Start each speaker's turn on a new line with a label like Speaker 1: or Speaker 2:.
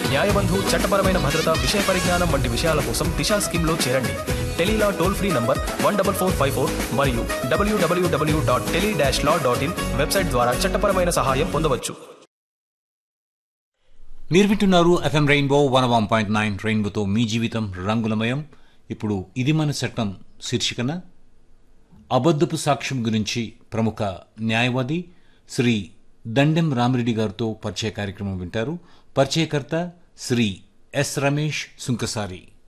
Speaker 1: న్యాయబంధు చట్టపరమైన భద్రత విషయ పరిజ్ఞానం వంటి విషయాల కోసం దిశా స్కీమ్లో చేరండి tele law toll free number one double four five four మరియు డబ్ల్యూడబ్ల్యూడబ్ల్యూ dot tele dash law dot in website ద్వారా చట్టపరమైన సహాయం పొందవచ్చు
Speaker 2: మీరు వింటున్నారు FM rainbow one one point nine రెయిన్బోతో మీ జీవితం రంగులమయం ఇప్పుడు ఇది మన చట్టం శీర్షికన అబద్ధపు సాక్ష్యం గురించి ప్రముఖ న్యాయవాది శ్రీ దండెం రామిరెడ్డి గారితో పరిచయ కార్యక్రమం వింటారు పరిచయకర్త శ్రీ ఎస్ రమేష్ సుంకసారి